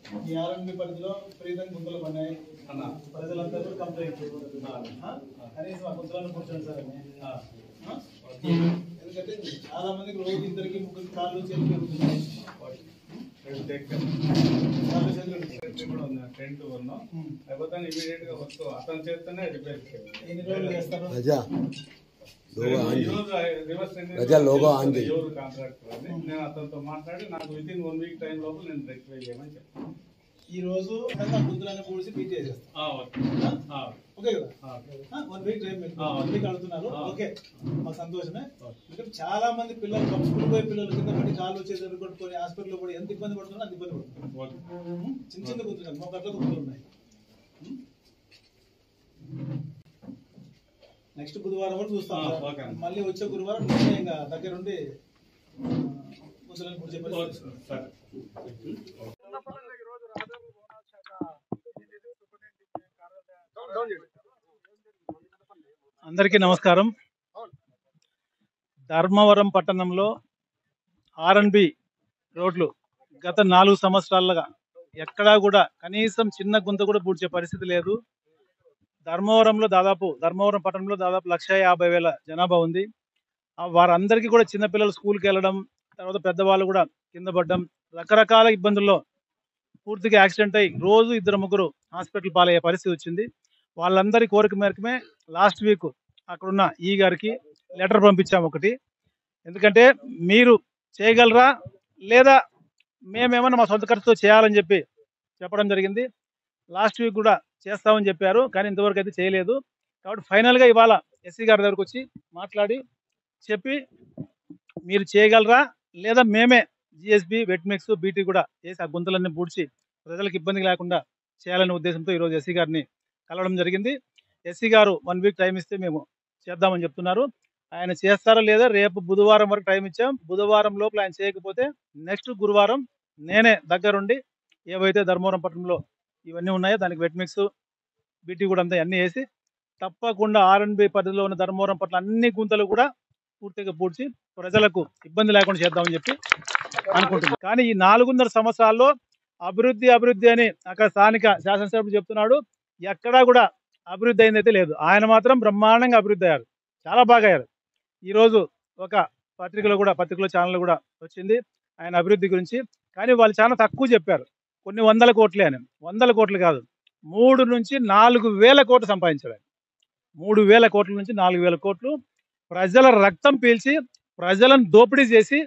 ఈ ఆర్ఎంబి పరిధిలో ప్రీతం గుంతలు పడినాయి ప్రజలంతా కూడా కంప్లైంట్ ఆ? కనీసం ఆ గుంతలను కూర్చోండి సార్ అని ఆ? ఎందుకంటే చాలా మందికి రోజు ఇద్దరికి ముగ్గురికి కాళ్ళు చేతులు పెరుగుతున్నాయి కాళ్ళు చేతులు పెరుగుతున్నాయి. టెంట్ ఉన్నాం లేకపోతే ఇమీడియట్ గా వస్తూ అతని చేస్తేనే రిపేర్ ఎన్ని రోజులు చేస్తారు రజా లోగో ఆన్ చేయి. రివర్స్ రజా లోగో ఆన్ చేయి. ఎవరు కాంట్రాక్టర్ అని నేను అతనితో మాట్లాడి నాకు within one week time లోపల నేను రెక్టిఫై చేయమని చెప్పాను ఈ రోజు ఆ గుంతలను కూడిసి పీట్ చేసేస్తాం ఆ, ఓకే. ఆ, ఓకే కదా ఆ. వన్ వీక్ టైం ఆ. వన్ వీక్ అడుగుతున్నారు ఆ. ఓకే మాకు సంతోషమే ఎందుకంటే చాలా మంది పిల్లలు స్కూల్ పోయే పిల్లలు కింద పడి కాళ్ళు వచ్చేసి కొట్టుకొని హాస్పిటల్లో పడి ఎంత ఇబ్బంది పడుతున్నారు అంత ఇబ్బంది పడుతున్నారు ఓకే. ఉం? చిన్న చిన్న గుంతులు మా గట్ల గుంతులు ఉన్నాయి నెక్స్ట్ బుధవారం వరకు చూస్తాం ఆ, సార్. ఓకే. మళ్ళీ వచ్చే గురువారం నేనే ఇంకా దగ్గరుండి ఆ, గుంతలను పూడ్చే ఓకే, పరిస్థితి సరే అందరికీ నమస్కారం ధర్మవరం పట్టణంలో ఆర్ఎన్బి రోడ్లు గత నాలుగు సంవత్సరాలుగా ఎక్కడా కూడా కనీసం చిన్న గుంత కూడా పూడ్చే పరిస్థితి లేదు ధర్మవరంలో దాదాపు ధర్మవరం పట్టణంలో దాదాపు లక్ష యాభై వేల జనాభా ఉంది ఆ వారందరికీ కూడా చిన్నపిల్లలు స్కూల్కి వెళ్ళడం తర్వాత పెద్దవాళ్ళు కూడా కింద పడడం రకరకాల ఇబ్బందుల్లో పూర్తిగా యాక్సిడెంట్ అయ్యి రోజు ఇద్దరు ముగ్గురు హాస్పిటల్ పాలయ్యే పరిస్థితి వచ్చింది వాళ్ళందరి కోరిక మేరకమే లాస్ట్ వీక్ అక్కడున్న ఈ గారికి లెటర్ పంపించాము ఒకటి ఎందుకంటే మీరు చేయగలరా లేదా మేమేమన్నా మా సొంత ఖర్చుతో చేయాలని చెప్పి చెప్పడం జరిగింది లాస్ట్ వీక్ కూడా చేస్తామని చెప్పారు కానీ ఇంతవరకు అయితే చేయలేదు కాబట్టి ఫైనల్గా ఇవాళ ఎస్సీ గారి దగ్గరకు వచ్చి మాట్లాడి చెప్పి మీరు చేయగలరా లేదా మేమే జిఎస్బి వెట్మిక్స్ బీటీ కూడా చేసి ఆ గుంతలన్నీ పూడ్చి ప్రజలకు ఇబ్బంది లేకుండా చేయాలనే ఉద్దేశంతో ఈరోజు ఎస్సీ గారిని కలవడం జరిగింది ఎస్సీ గారు వన్ వీక్ టైం ఇస్తే మేము చేద్దామని చెప్తున్నారు ఆయన చేస్తారా లేదా రేపు బుధవారం వరకు టైం ఇచ్చాం బుధవారం లోపల ఆయన చేయకపోతే నెక్స్ట్ గురువారం నేనే దగ్గరుండి ఏవైతే ధర్మవరం పట్టణంలో ఇవన్నీ ఉన్నాయో దానికి వెట్మిక్స్ బీటీ కూడా అంతా అన్నీ వేసి తప్పకుండా ఆర్ఎన్బి పరిధిలో ఉన్న ధర్మవరం పట్ల అన్ని గుంతలు కూడా పూర్తిగా పూడ్చి ప్రజలకు ఇబ్బంది లేకుండా చేద్దామని చెప్పి అనుకుంటున్నాను కానీ ఈ నాలుగున్నర సంవత్సరాల్లో అభివృద్ధి అభివృద్ధి అని అక్కడ స్థానిక శాసనసభ్యుడు చెప్తున్నాడు ఎక్కడా కూడా అభివృద్ధి అయిందైతే లేదు ఆయన మాత్రం బ్రహ్మాండంగా అభివృద్ధి అయ్యారు చాలా బాగా అయ్యారు ఈరోజు ఒక పత్రికలో కూడా పత్రికలో ఛానల్ కూడా వచ్చింది ఆయన అభివృద్ధి గురించి కానీ వాళ్ళు చాలా తక్కువ చెప్పారు కొన్ని వందల కోట్లే అని వందల కోట్లు కాదు మూడు నుంచి నాలుగు వేల కోట్లు సంపాదించాడు ఆయన మూడు వేల కోట్ల నుంచి నాలుగు వేల కోట్లు ప్రజల రక్తం పీల్చి ప్రజలను దోపిడీ చేసి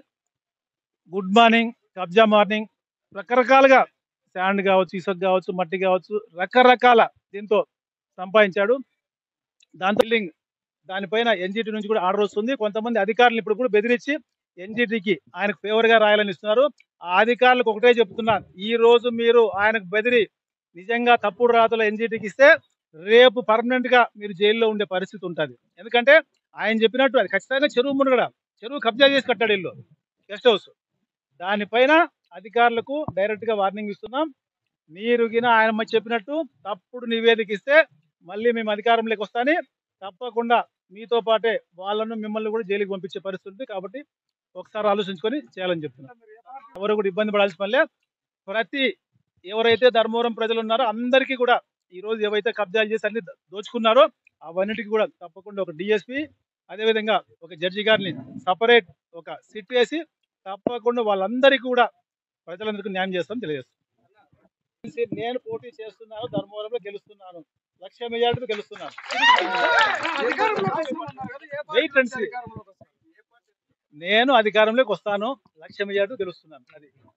గుడ్ మార్నింగ్ కబ్జా మార్నింగ్ రకరకాలుగా శాండ్ కావచ్చు ఇసుక కావచ్చు మట్టి కావచ్చు రకరకాల దీంతో సంపాదించాడు దాంతో బిల్డింగ్ దానిపైన ఎన్జిటి నుంచి కూడా ఆర్డర్ వస్తుంది కొంతమంది అధికారులు ఇప్పుడు కూడా బెదిరించి ఎన్జిటికి ఆయనకు ఫేవర్ గా రాయాలని ఇస్తున్నారు ఆ అధికారులకు ఒకటే చెప్తున్నా ఈ రోజు మీరు ఆయనకు బెదిరి నిజంగా తప్పుడు రాతలు ఎన్జిటికి ఇస్తే రేపు పర్మనెంట్ గా మీరు జైల్లో ఉండే పరిస్థితి ఉంటుంది ఎందుకంటే ఆయన చెప్పినట్టు అది ఖచ్చితంగా చెరువు మునగడ చెరువు కబ్జా చేసి కట్టాడు ఇల్లు గెస్ట్ హౌస్ దానిపైన అధికారులకు డైరెక్ట్ గా వార్నింగ్ ఇస్తున్నాం మీరు గిన ఆయన మరి చెప్పినట్టు తప్పుడు నివేదిక ఇస్తే మళ్ళీ మేము అధికారంలోకి వస్తాని తప్పకుండా మీతో పాటే వాళ్ళను మిమ్మల్ని కూడా జైలుకి పంపించే పరిస్థితి ఉంది కాబట్టి ఒకసారి ఆలోచించుకొని చేయాలని చెప్తున్నాం ఎవరు కూడా ఇబ్బంది పడాల్సిన పనిలే ప్రతి ఎవరైతే ధర్మవరం ప్రజలు ఉన్నారో అందరికీ కూడా ఈ రోజు ఏవైతే కబ్జాలు చేసి అన్ని దోచుకున్నారో అవన్నిటికీ కూడా తప్పకుండా ఒక డిఎస్పి అదేవిధంగా ఒక జడ్జి గారిని సపరేట్ ఒక సిట్ వేసి తప్పకుండా వాళ్ళందరికీ కూడా ప్రజలందరికీ న్యాయం చేస్తామని తెలియజేస్తాను నేను పోటీ చేస్తున్నాను ధర్మవరంలో గెలుస్తున్నాను లక్ష మెజార్టీతో గెలుస్తున్నాను వెయిట్ అండ్ సీ. నేను అధికారంలోకి వస్తాను లక్ష మెజార్టీ గెలుస్తున్నాను అది